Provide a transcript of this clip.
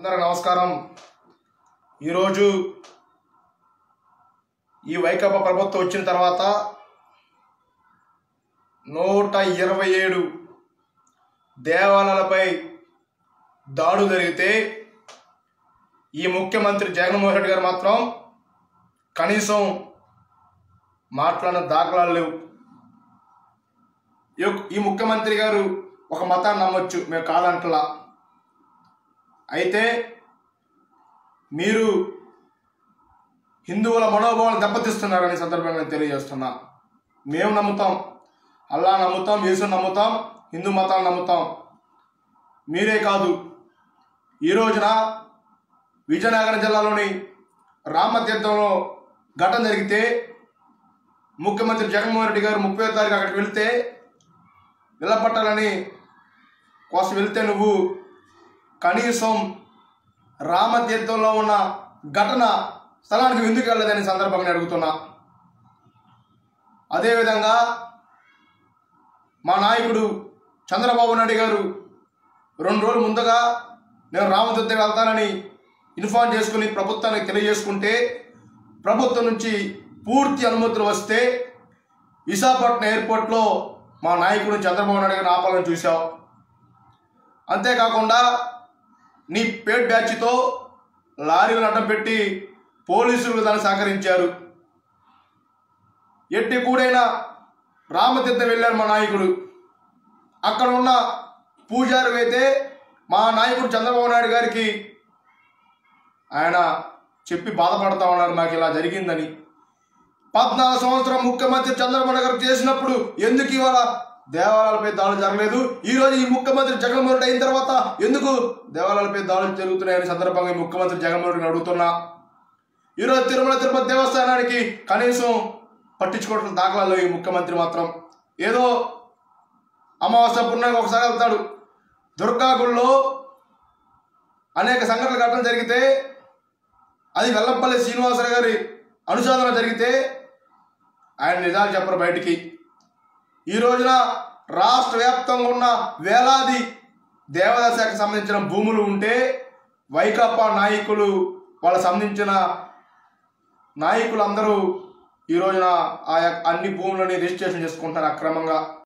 అందరికి నమస్కారం ఈరోజు ఈ వైకాపా ప్రభుత్వం వచ్చిన తర్వాత నూట ఇరవై ఏడు దేవాలయాలపై దాడులు జరిగితే ఈ ముఖ్యమంత్రి జగన్మోహన్ రెడ్డి గారు మాత్రం కనీసం మాట్లాడిన దాఖలాలు లేవు ఈ- ఈ ముఖ్యమంత్రి గారు ఒక మతాన్ని నమ్మొచ్చు మేము కాదంటలా అయితే మీరు హిందువుల మనోభావాలు దెబ్బతీస్తున్నారని సందర్భంగా నేను తెలియజేస్తున్నా మేము నమ్ముతాం అల్లా నమ్ముతాం యేసు నమ్ముతాం హిందూ మతాన్ని నమ్ముతాం మీరే కాదు ఈ రోజున విజయనగరం జిల్లాలోని రామతీర్థంలో ఘటన జరిగితే ముఖ్యమంత్రి జగన్మోహన్ రెడ్డి గారు ముప్పై తారీఖు అక్కడికి వెళ్తే నిలబట్టాలని కోసం వెళ్తే నువ్వు కనీసం రామతీర్థంలో ఉన్న ఘటన స్థలానికి ఎందుకు వెళ్ళలేదని సందర్భంగా నేను అడుగుతున్నా అదేవిధంగా మా నాయకుడు చంద్రబాబు నాయుడు గారు రెండు రోజులు ముందుగా నేను రామతీర్థం వెళ్తానని ఇన్ఫార్మ్ చేసుకుని ప్రభుత్వానికి తెలియజేసుకుంటే ప్రభుత్వం నుంచి పూర్తి అనుమతులు వస్తే విశాఖపట్నం ఎయిర్పోర్ట్లో మా నాయకుడు చంద్రబాబు నాయుడు గారిని ఆపాలని చూశావు అంతేకాకుండా నీ పేట్ బ్యాచ్తో లారీలను అడ్డం పెట్టి పోలీసులు దాన్ని సహకరించారు ఎట్టి కూడైనా రామతీర్థం వెళ్ళారు మా నాయకుడు అక్కడ ఉన్న పూజారి అయితే మా నాయకుడు చంద్రబాబు నాయుడు గారికి ఆయన చెప్పి బాధపడతా ఉన్నారు నాకు ఇలా జరిగిందని పద్నాలుగు సంవత్సరం ముఖ్యమంత్రి చంద్రబాబు నాయుడు గారు చేసినప్పుడు ఎందుకు ఇవాళ దేవాలయాలపై దాడులు జరగలేదు ఈ రోజు ఈ ముఖ్యమంత్రి జగన్మోహన్ రెడ్డి అయిన తర్వాత ఎందుకు దేవాలయాలపై దాడులు జరుగుతున్నాయని సందర్భంగా ఈ ముఖ్యమంత్రి జగన్మోహన్ రెడ్డిని అడుగుతున్నా ఈరోజు తిరుమల తిరుపతి దేవస్థానానికి కనీసం పట్టించుకోవడం దాఖలాలు ఈ ముఖ్యమంత్రి మాత్రం ఏదో అమావాస్య పుణ్యానికి ఒకసారి వెళ్తాడు దుర్గా గుళ్ళో అనేక సంఘటనలు ఘటన జరిగితే అది వెల్లంపల్లి శ్రీనివాసరావు గారి అనుసాధన జరిగితే ఆయన నిజాలు చెప్పరు బయటికి ఈ రోజున రాష్ట్ర వ్యాప్తంగా ఉన్న వేలాది దేవాదాయ శాఖకు సంబంధించిన భూములు ఉంటే వైకాపా నాయకులు వాళ్ళ సంబంధించిన నాయకులందరూ ఈ రోజున ఆ యొక్క అన్ని భూములని రిజిస్ట్రేషన్ చేసుకుంటున్నారు అక్రమంగా